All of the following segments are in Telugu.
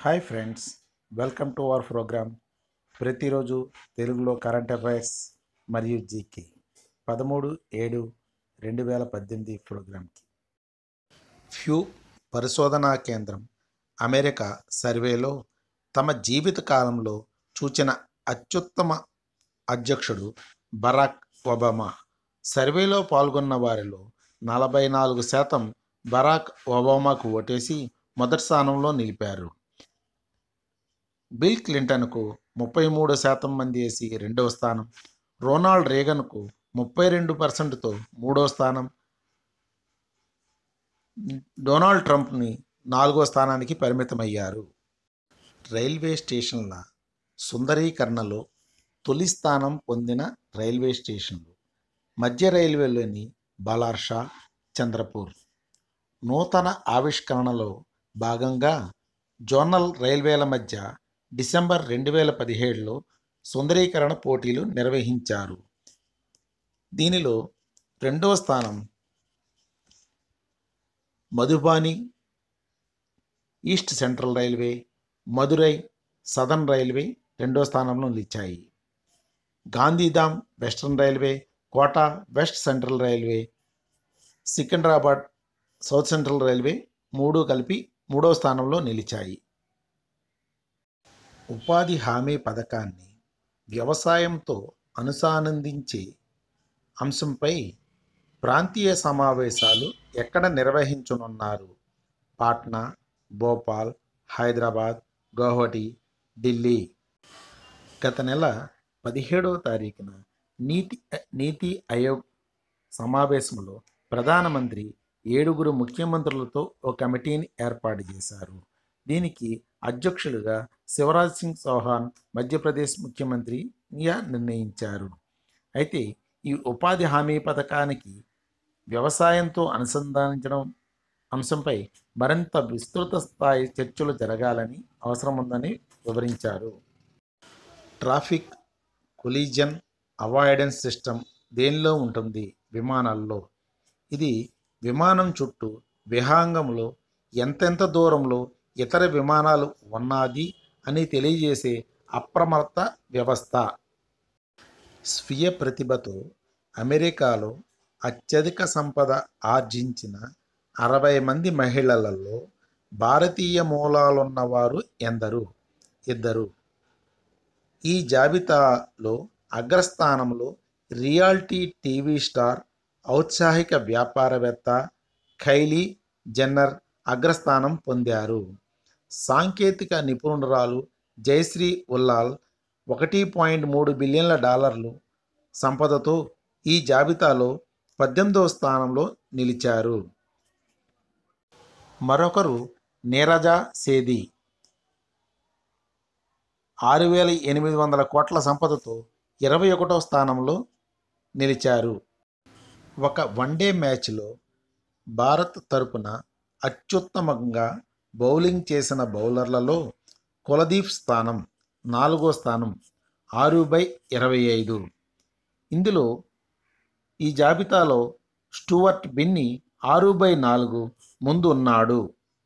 hi friends welcome to our program ప్రతిరోజు తెలుగులో కరెంట్ అఫైర్స్ మరియు జీకే పదమూడు ఏడు రెండు వేల పద్దెనిమిది ప్రోగ్రాంకి ఫ్యూ పరిశోధనా కేంద్రం అమెరికా సర్వేలో తమ జీవిత కాలంలో చూచిన అత్యుత్తమ అధ్యక్షుడు బరాక్ ఒబామా సర్వేలో పాల్గొన్న వారిలో నలభై నాలుగు శాతం బరాక్ ఒబామాకు ఓటేసి మొదటి స్థానంలో నిలిపారు బిల్ క్లింటన్కు ముప్పై మూడు శాతం మంది వేసి రెండవ స్థానం రొనాల్డ్ రేగన్కు ముప్పై రెండు పర్సెంట్తో మూడో స్థానం డొనాల్డ్ ట్రంప్ని నాలుగో స్థానానికి పరిమితమయ్యారు రైల్వే స్టేషన్ల సుందరీకరణలో తొలి స్థానం పొందిన రైల్వే స్టేషన్లు మధ్య రైల్వేలోని బలార్షా చంద్రపూర్ నూతన ఆవిష్కరణలో భాగంగా జోనల్ రైల్వేల మధ్య డిసెంబర్ రెండు వేల పదిహేడులో సుందరీకరణ పోటీలు నిర్వహించారు దీనిలో రెండవ స్థానం Madhubani east central railway Madurai southern railway రెండో స్థానంలో నిలిచాయి Gandhidham western railway Kota west central railway Secunderabad south central railway మూడు కలిపి మూడో స్థానంలో నిలిచాయి ఉపాధి హామీ పథకాన్ని వ్యవసాయంతో అనుసంధానించే అంశంపై ప్రాంతీయ సమావేశాలు ఎక్కడ నిర్వహించనున్నారు పాట్నా భోపాల్ హైదరాబాద్ గౌహటి ఢిల్లీ గత నెల పదిహేడవ తారీఖున నీతి నీతి ఆయోగ్ సమావేశంలో ప్రధానమంత్రి ఏడుగురు ముఖ్యమంత్రులతో ఒక కమిటీని ఏర్పాటు చేశారు దీనికి అధ్యక్షులుగా శివరాజ్ సింగ్ చౌహాన్ మధ్యప్రదేశ్ ముఖ్యమంత్రిగా నిర్ణయించారు అయితే ఈ ఉపాధి హామీ పథకానికి వ్యవసాయంతో అనుసంధానించడం అంశంపై మరింత విస్తృత స్థాయి చర్చలు జరగాలని అవసరం ఉందని వివరించారు ట్రాఫిక్ కొలీజన్ అవాయిడెన్స్ సిస్టమ్ దేనిలో ఉంటుంది విమానాల్లో ఇది విమానం చుట్టూ విహాంగంలో ఎంతెంత దూరంలో ఇతర విమానాలు ఉన్నది అని తెలియజేసే అప్రమత్త వ్యవస్థ స్వీయ ప్రతిభతో అమెరికాలో అత్యధిక సంపద ఆర్జించిన అరవై మంది మహిళలలో భారతీయ మూలాలున్నవారు ఎందరు ఇద్దరు ఈ జాబితాలో అగ్రస్థానంలో రియాలిటీ టీవీ స్టార్ ఔత్సాహిక వ్యాపారవేత్త ఖైలీ జెన్నర్ అగ్రస్థానం పొందారు సాంకేతిక నిపుణురాలు జయశ్రీ ఉల్లాల్ ఒకటి పాయింట్ మూడు బిలియన్ల డాలర్లు సంపదతో ఈ జాబితాలో పద్దెనిమిదవ స్థానంలో నిలిచారు మరొకరు నీరజ సేది ఆరు వేల ఎనిమిది వందల కోట్ల సంపదతో ఇరవై ఒకటో స్థానంలో నిలిచారు ఒక వన్డే మ్యాచ్లో భారత్ తరపున అత్యుత్తమంగా బౌలింగ్ చేసిన బౌలర్లలో కులదీప్ స్థానం నాలుగో స్థానం ఆరు బై ఇరవై ఐదు ఇందులో ఈ జాబితాలో స్టూవర్ట్ బిన్ని ఆరు బై నాలుగు ముందు ఉన్నాడు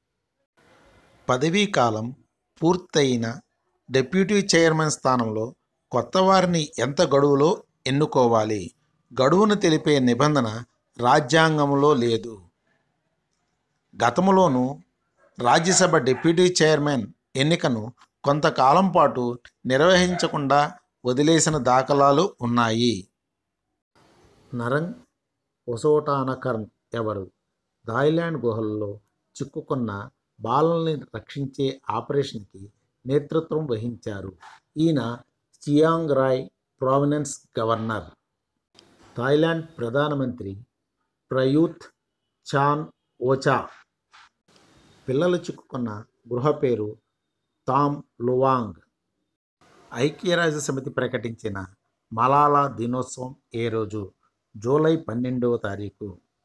పదవీ కాలం పూర్తయిన డిప్యూటీ చైర్మన్ స్థానంలో కొత్త వారిని ఎంత గడువులో ఎన్నుకోవాలి గడువును తెలిపే నిబంధన రాజ్యాంగంలో లేదు గతంలోనూ రాజ్యసభ డిప్యూటీ చైర్మన్ ఎన్నికను కొంతకాలం పాటు నిర్వహించకుండా వదిలేసిన దాఖలాలు ఉన్నాయి నరంగ్ ఒసోటానకర్న్ ఎవరు థాయిలాండ్ గుహల్లో చిక్కుకున్న బాలల్ని రక్షించే ఆపరేషన్కి నేతృత్వం వహించారు ఈయన Chiang Rai province governor Thailand ప్రధానమంత్రి ప్రయూత్ చాన్ ఓచా పిల్లలు చిక్కుకున్న గృహ పేరు తామ్ లువాంగ్ ఐక్యరాజ్య సమితి ప్రకటించిన మలాలా దినోత్సవం ఏ రోజు జూలై పన్నెండవ తారీఖు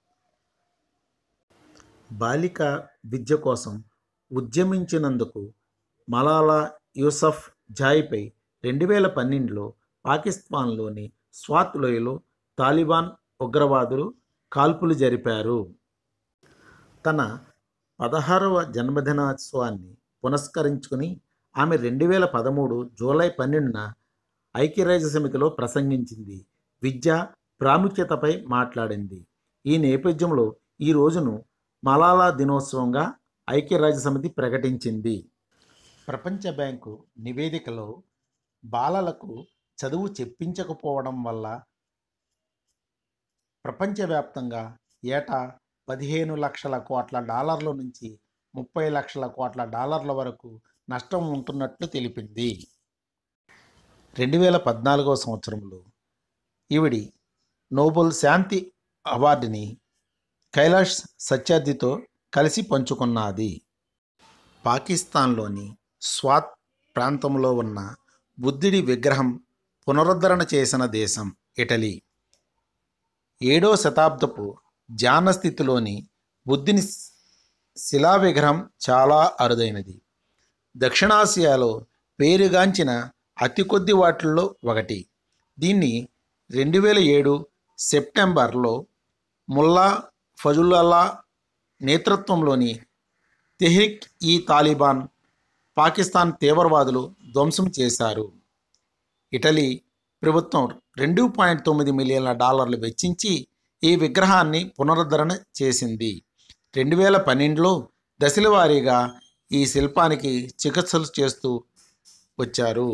బాలిక విద్య కోసం ఉద్యమించినందుకు మలాలా యూసఫ్ జాయ్పై రెండు వేల పన్నెండులో పాకిస్తాన్లోని స్వాత్ లోయలో తాలిబాన్ ఉగ్రవాదులు కాల్పులు జరిపారు తన పదహారవ జన్మదినోత్సవాన్ని పునస్కరించుకుని ఆమె రెండు వేల పదమూడు జూలై పన్నెండున ఐక్యరాజ్య సమితిలో ప్రసంగించింది విద్య ప్రాముఖ్యతపై మాట్లాడింది ఈ నేపథ్యంలో ఈ రోజును మలాలా దినోత్సవంగా ఐక్యరాజ్య సమితి ప్రకటించింది ప్రపంచ బ్యాంకు నివేదికలో బాలలకు చదువు చెప్పించకపోవడం వల్ల ప్రపంచవ్యాప్తంగా ఏటా పదిహేను లక్షల కోట్ల డాలర్ల నుంచి ముప్పై లక్షల కోట్ల డాలర్ల వరకు నష్టం ఉంటున్నట్లు తెలిపింది రెండు వేల పద్నాలుగవ సంవత్సరంలో ఈవిడి నోబెల్ శాంతి అవార్డుని కైలాష్ సత్యార్థితో కలిసి పంచుకున్నది పాకిస్తాన్లోని స్వాత్ ప్రాంతంలో ఉన్న బుద్ధుడి విగ్రహం పునరుద్ధరణ చేసిన దేశం ఇటలీ ఏడో శతాబ్దపు ధ్యాన స్థితిలోని బుద్ధుని శిలా విగ్రహం చాలా అరుదైనది దక్షిణాసియాలో పేరుగాంచిన అతి కొద్ది వాటిల్లో ఒకటి దీన్ని రెండు వేల ఏడు సెప్టెంబర్లో ముల్లా ఫజుల్లా నేతృత్వంలోని తెహ్రిక్ ఈ తాలిబాన్ పాకిస్తాన్ తీవ్రవాదులు ధ్వంసం చేశారు ఇటలీ ప్రభుత్వం రెండు పాయింట్ తొమ్మిది మిలియన్ల డాలర్లు వెచ్చించి ఈ విగ్రహాన్ని పునరుద్ధరణ చేసింది రెండు వేల పన్నెండులో దశల వారీగా ఈ శిల్పానికి చికిత్సలు చేస్తూ వచ్చారు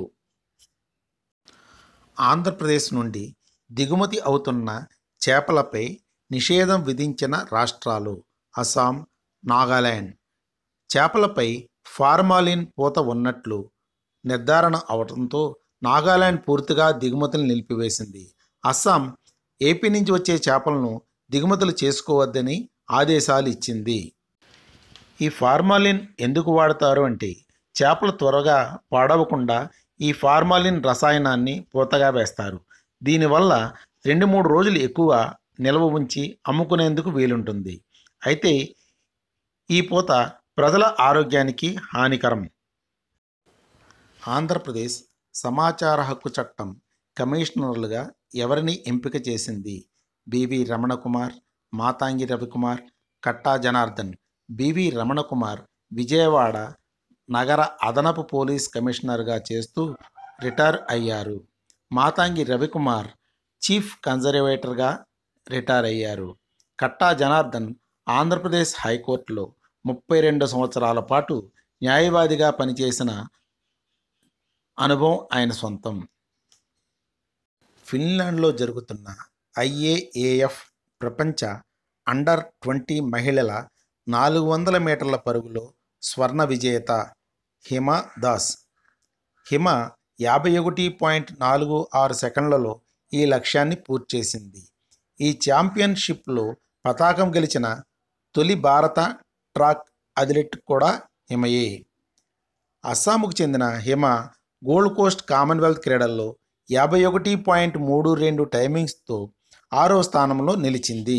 ఆంధ్రప్రదేశ్ నుండి దిగుమతి అవుతున్న చేపలపై నిషేధం విధించిన రాష్ట్రాలు అస్సాం నాగాలాండ్ చేపలపై ఫార్మాలిన్ పూత ఉన్నట్లు నిర్ధారణ అవడంతో నాగాలాండ్ పూర్తిగా దిగుమతులు నిలిపివేసింది అస్సాం ఏపీ నుంచి వచ్చే చేపలను దిగుమతులు చేసుకోవద్దని ఆదేశాలు ఇచ్చింది ఈ ఫార్మాలిన్ ఎందుకు వాడతారు అంటే చేపలు త్వరగా పాడవకుండా ఈ ఫార్మాలిన్ రసాయనాన్ని పూతగా వేస్తారు దీనివల్ల రెండు మూడు రోజులు ఎక్కువ నిల్వ ఉంచి అమ్ముకునేందుకు వీలుంటుంది అయితే ఈ పూత ప్రజల ఆరోగ్యానికి హానికరం ఆంధ్రప్రదేశ్ సమాచార హక్కు చట్టం కమిషనర్లుగా ఎవరిని ఎంపిక చేసింది బివి రమణకుమార్ మాతాంగి రవికుమార్ కట్టా జనార్దన్ బివి రమణకుమార్ విజయవాడ నగర అదనపు పోలీస్ కమిషనర్గా చేస్తూ రిటైర్ అయ్యారు మాతాంగి రవికుమార్ చీఫ్ కన్జర్వేటర్గా రిటైర్ అయ్యారు కట్టా జనార్దన్ ఆంధ్రప్రదేశ్ హైకోర్టులో ముప్పై రెండు సంవత్సరాల పాటు న్యాయవాదిగా పనిచేసిన అనుభవం ఆయన సొంతం ఫిన్లాండ్లో జరుగుతున్న ఐఏఏఎఫ్ ప్రపంచ అండర్ ట్వంటీ మహిళల నాలుగు వందల మీటర్ల పరుగులో స్వర్ణ విజేత హిమ దాస్ హిమ యాభై ఒకటి పాయింట్ నాలుగు ఆరు సెకండ్లలో ఈ లక్ష్యాన్ని పూర్తి చేసింది ఈ ఛాంపియన్షిప్లో పతాకం గెలిచిన తొలి భారత ట్రాక్ అథ్లెట్ కూడా హిమయే అస్సాంకు చెందిన హిమ గోల్డ్ కోస్ట్ కామన్వెల్త్ క్రీడల్లో యాభై ఒకటి పాయింట్ మూడు రెండు టైమింగ్స్తో ఆరో స్థానంలో నిలిచింది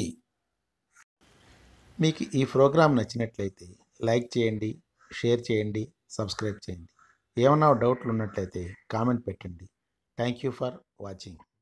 మీకు ఈ ప్రోగ్రాం నచ్చినట్లయితే లైక్ చేయండి షేర్ చేయండి సబ్స్క్రైబ్ చేయండి ఏమన్నా డౌట్లు ఉన్నట్లయితే కామెంట్ పెట్టండి థ్యాంక్ యూ ఫర్ వాచింగ్